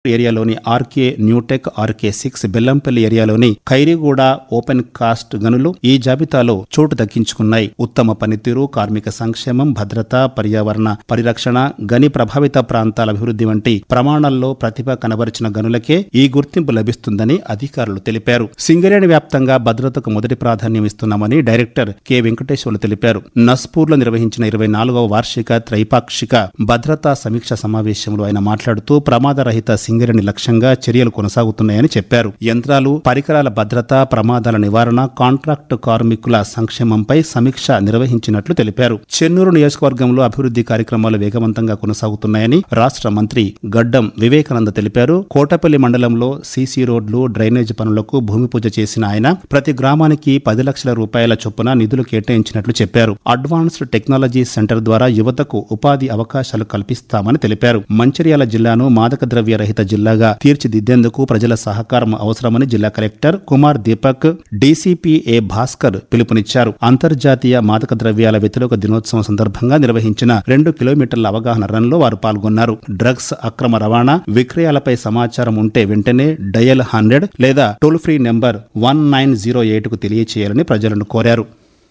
ఏరియాలోని RK new tech RK six Bellampalli ఏరియాలోని Khairiguda open cast గనులు ఈ జాబితాలో చోటు దక్కించుకున్నాయి ఉత్తమ పనితీరు కార్మిక సంక్షేమం భద్రత పర్యావరణ పరిరక్షణ గని ప్రభావిత ప్రాంతాల అభివృద్ధి వంటి ప్రమాణాల్లో ప్రతిభ కనబరిచిన గనులకే ఈ గుర్తింపు లభిస్తుందని అధికారులు తెలిపారు సింగరేణి వ్యాప్తంగా భద్రతకు మొదటి ప్రాధాన్యం ఇస్తున్నామని డైరెక్టర్ కె వెంకటేశ్వర్లు తెలిపారు నస్పూర్లో నిర్వహించిన ఇరవై నాలుగవ వార్షిక త్రైపాక్షిక భద్రతా సమీక్ష సమావేశంలో ఆయన మాట్లాడుతూ ప్రమాదరహిత సింగరేణి లక్ష్యంగా చర్యలు కొనసాగుతున్నాయని చెప్పారు యంత్రాలు పరికరాల భద్రత ప్రమాదాల నివారణ కాంట్రాక్టు కార్మికుల సంక్షేమంపై సమీక్ష నిర్వహించినట్లు తెలిపారు చెన్నూరు నియోజకవర్గంలో అభివృద్ధి కార్యక్రమాలు వేగవంతంగా కొనసాగుతున్నాయని రాష్ట్ర మంత్రి గడ్డం వివేకానంద తెలిపారు కోటపల్లి మండలంలో సీసీ రోడ్లు డ్రైనేజ్ పనులకు భూమి పూజ చేసిన ఆయన ప్రతి గ్రామానికి పది లక్షల రూపాయల చొప్పున నిధులు కేటాయించినట్లు చెప్పారు అడ్వాన్స్డ్ టెక్నాలజీ సెంటర్ ద్వారా యువతకు ఉపాధి అవకాశాలు కల్పిస్తామని తెలిపారు మంచిర్యాల జిల్లాను మాదక ద్రవ్య రహిత జిల్లాగా తీర్చిదిద్దేందుకు ప్రజల సహకారం అవసరమని జిల్లా collector Kumar Deepak DCP A Bhaskar పిలుపునిచ్చారు అంతర్జాతీయ మాదక ద్రవ్యాల వ్యతిరేక దినోత్సవం సందర్భంగా నిర్వహించిన రెండు కిలోమీటర్ల అవగాహన రన్ లో వారు పాల్గొన్నారు డ్రగ్స్ అక్రమ రవాణా విక్రయాలపై సమాచారం ఉంటే వెంటనే డయల్ హండ్రెడ్ లేదా toll free number one nine zero eight కు తెలియచేయాలని ప్రజలను కోరారు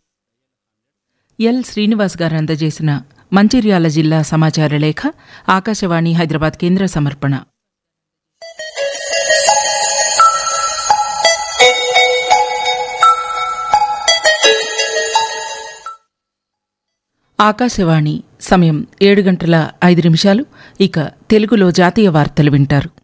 ఎల్ శ్రీనివాస్ గారు అందజేసిన మంచిర్యాల జిల్లా సమాచార లేఖ ఆకాశవాణి హైదరాబాద్ కేంద్ర సమర్పణ ఆకాశవాణి సమయం ఏడు గంటల ఐదు నిమిషాలు ఇక తెలుగులో జాతీయ వార్తలు వింటారు